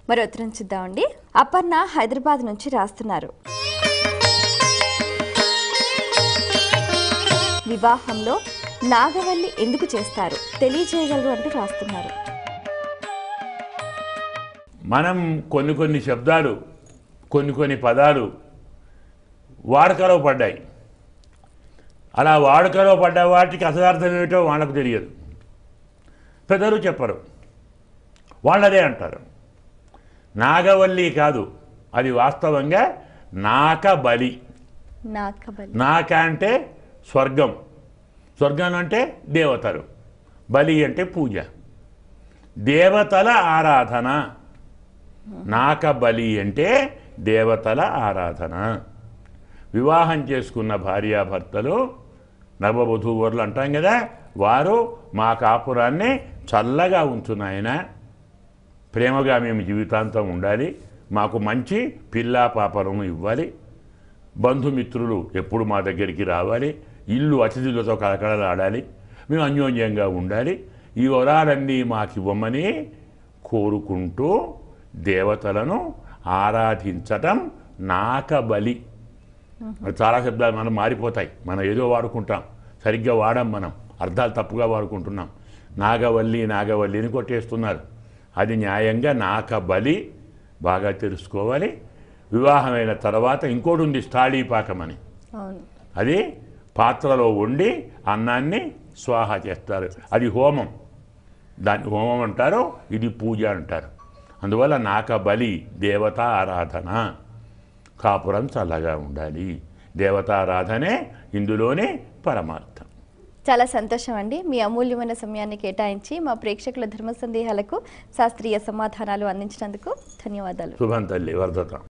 మరి ఉత్తరం చూద్దామండి అపర్ణ హైదరాబాద్ నుంచి రాస్తున్నారు వివాహంలో నాగవల్లి ఎందుకు చేస్తారు తెలియజేయగలరు అంటూ రాస్తున్నారు మనం కొన్ని కొన్ని శబ్దాలు కొన్ని కొన్ని పదాలు వాడుకలో పడ్డాయి అలా వాడుకలో పడ్డ వాటికి అసదార్థం ఏమిటో వాళ్ళకు తెలియదు పెద్దలు చెప్పరు వాళ్ళదే అంటారు నాగవల్లి కాదు అది వాస్తవంగా నాక బలి నాగబలి నాక అంటే స్వర్గం స్వర్గం అంటే దేవతలు బలి అంటే పూజ దేవతల ఆరాధన నాక బలి అంటే దేవతల ఆరాధన వివాహం చేసుకున్న భార్యాభర్తలు నవవధూవరులు అంటాం కదా వారు మా కాపురాన్ని చల్లగా ఉంచున్నాయన ప్రేమగా మేము జీవితాంతం ఉండాలి మాకు మంచి పిల్లా పాపలను ఇవ్వాలి బంధుమిత్రులు ఎప్పుడు మా దగ్గరికి రావాలి ఇల్లు అతిథులతో కలకలలాడాలి మేము అన్యోన్యంగా ఉండాలి ఈ వరాలన్నీ మాకు ఇవ్వమని కోరుకుంటూ దేవతలను ఆరాధించటం నాకబలి మరి చాలా శబ్దాలు మనం మారిపోతాయి మనం ఏదో వాడుకుంటాం సరిగ్గా వాడం మనం అర్థాలు తప్పుగా వాడుకుంటున్నాం నాగవల్లి నాగవల్లిని కొట్టేస్తున్నారు అది న్యాయంగా నాకబలి బాగా తెలుసుకోవాలి వివాహమైన తర్వాత ఇంకోటి ఉంది స్థాళీపాకం అని అవును అది పాత్రలో వండి అన్నాన్ని స్వాహ చేస్తారు అది హోమం దాన్ని హోమం అంటారు ఇది పూజ అంటారు అందువల్ల నాక బలి దేవతా ఆరాధన కాపురం చల్లగా ఉండాలి దేవతారాధనే ఇందులోనే పరమార్థం చాలా సంతోషం అండి మీ అమూల్యమైన సమయాన్ని కేటాయించి మా ప్రేక్షకుల ధర్మ సందేహాలకు శాస్త్రీయ సమాధానాలు అందించినందుకు ధన్యవాదాలు శుభం తల్లి వర్ధత